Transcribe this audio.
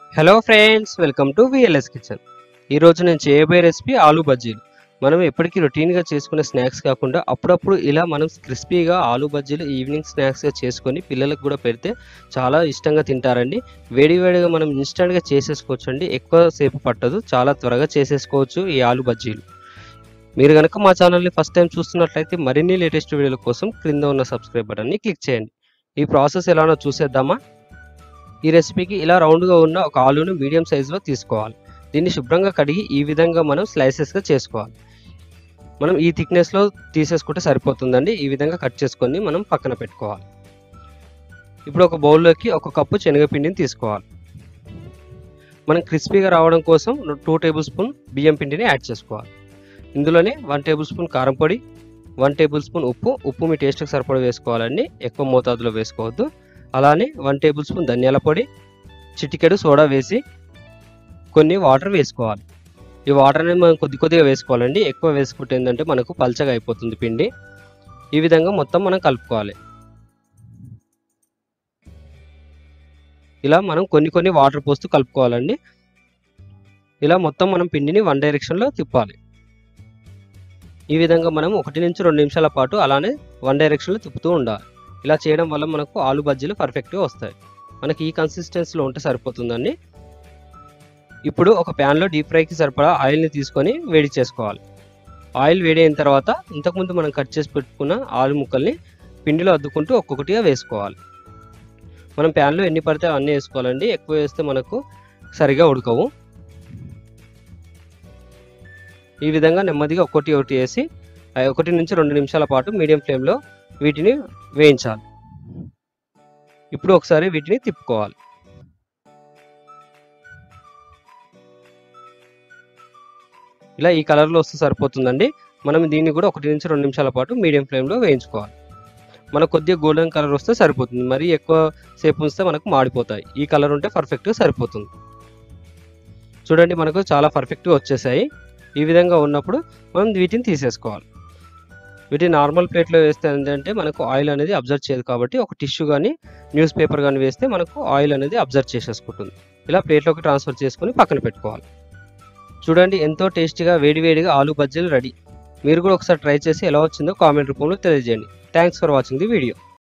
hello friends welcome to VLS kitchen ఈరోజు నేను చేయబోయే రెసిపీ ఆలూ బజ్జీలు మనం ఎప్పటికీ రొటీన్గా చేసుకునే స్నాక్స్ కాకుండా అప్పుడప్పుడు ఇలా మనం క్రిస్పీగా ఆలూ బజ్జీలు ఈవినింగ్ స్నాక్స్గా చేసుకొని పిల్లలకు కూడా పెడితే చాలా ఇష్టంగా తింటారండి వేడివేడిగా మనం ఇన్స్టెంట్గా చేసేసుకోవచ్చు అండి ఎక్కువ సేపు పట్టదు చాలా త్వరగా చేసేసుకోవచ్చు ఈ ఆలూ బజ్జీలు మీరు కనుక మా ఛానల్ని ఫస్ట్ టైం చూస్తున్నట్లయితే మరిన్ని లేటెస్ట్ వీడియోల కోసం క్రింద ఉన్న సబ్స్క్రైబ్ బటన్ని క్లిక్ చేయండి ఈ ప్రాసెస్ ఎలానో చూసేద్దామా ఈ రెసిపీకి ఇలా రౌండ్గా ఉన్న ఒక ఆలూను మీడియం సైజులో తీసుకోవాలి దీన్ని శుభ్రంగా కడిగి ఈ విధంగా మనం స్లైసెస్గా చేసుకోవాలి మనం ఈ థిక్నెస్లో తీసేసుకుంటే సరిపోతుందండి ఈ విధంగా కట్ చేసుకొని మనం పక్కన పెట్టుకోవాలి ఇప్పుడు ఒక బౌల్లోకి ఒక కప్పు శనగపిండిని తీసుకోవాలి మనం క్రిస్పీగా రావడం కోసం టూ టేబుల్ స్పూన్ బియ్యం పిండిని యాడ్ చేసుకోవాలి ఇందులోనే వన్ టేబుల్ స్పూన్ కారం పొడి వన్ టేబుల్ స్పూన్ ఉప్పు ఉప్పు మీ టేస్ట్కి సరిపడా వేసుకోవాలండి ఎక్కువ మోతాదులో వేసుకోవద్దు అలానే వన్ టేబుల్ స్పూన్ ధనియాల పొడి చిటికెడు సోడా వేసి కొన్ని వాటర్ వేసుకోవాలి ఈ వాటర్ అనేది మనం కొద్ది కొద్దిగా వేసుకోవాలండి ఎక్కువ వేసుకుంటే ఏంటంటే మనకు పల్చగా అయిపోతుంది పిండి ఈ విధంగా మొత్తం మనం కలుపుకోవాలి ఇలా మనం కొన్ని కొన్ని వాటర్ పోస్తూ కలుపుకోవాలండి ఇలా మొత్తం మనం పిండిని వన్ డైరెక్షన్లో తిప్పాలి ఈ విధంగా మనం ఒకటి నుంచి రెండు నిమిషాల పాటు అలానే వన్ డైరెక్షన్లో తిప్పుతూ ఉండాలి ఇలా చేయడం వల్ల మనకు ఆలు బజ్జీలు పర్ఫెక్ట్గా వస్తాయి మనకి ఈ కన్సిస్టెన్సీలో ఉంటే సరిపోతుందండి ఇప్పుడు ఒక ప్యాన్లో డీప్ ఫ్రైకి సరిపడా ఆయిల్ని తీసుకొని వేడి చేసుకోవాలి ఆయిల్ వేడి అయిన తర్వాత ఇంతకుముందు మనం కట్ చేసి పెట్టుకున్న ఆలు ముక్కల్ని పిండిలో అద్దుకుంటూ ఒక్కొక్కటిగా వేసుకోవాలి మనం ప్యాన్లో ఎన్ని పడితే అన్నీ వేసుకోవాలండి ఎక్కువ వేస్తే మనకు సరిగా ఉడకవు ఈ విధంగా నెమ్మదిగా ఒకటి ఒకటి వేసి ఒకటి నుంచి రెండు నిమిషాల పాటు మీడియం ఫ్లేమ్లో వీటిని వేయించాలి ఇప్పుడు ఒకసారి వీటిని తిప్పుకోవాలి ఇలా ఈ కలర్లో వస్తే సరిపోతుందండి మనం దీన్ని కూడా ఒకటి నుంచి రెండు నిమిషాల పాటు మీడియం ఫ్లేమ్లో వేయించుకోవాలి మనకు కొద్దిగా గోల్డెన్ కలర్ వస్తే సరిపోతుంది మరి ఎక్కువ సేపు ఉంచితే మనకు మాడిపోతాయి ఈ కలర్ ఉంటే పర్ఫెక్ట్గా సరిపోతుంది చూడండి మనకు చాలా పర్ఫెక్ట్గా వచ్చేసాయి ఈ విధంగా ఉన్నప్పుడు మనం వీటిని తీసేసుకోవాలి వీటిని నార్మల్ ప్లేట్లో వేస్తే ఏంటంటే మనకు ఆయిల్ అనేది అబ్జర్వ్ చేయదు కాబట్టి ఒక టిష్యూ కానీ న్యూస్ పేపర్ కానీ వేస్తే మనకు ఆయిల్ అనేది అబ్జర్వ్ చేసేసుకుంటుంది ఇలా ప్లేట్లోకి ట్రాన్స్ఫర్ చేసుకొని పక్కన పెట్టుకోవాలి చూడండి ఎంతో టేస్టీగా వేడివేడిగా ఆలు బజ్జీలు రెడీ మీరు కూడా ఒకసారి ట్రై చేసి ఎలా వచ్చిందో కామెంట్ రూపంలో తెలియజేయండి thanks for watching the video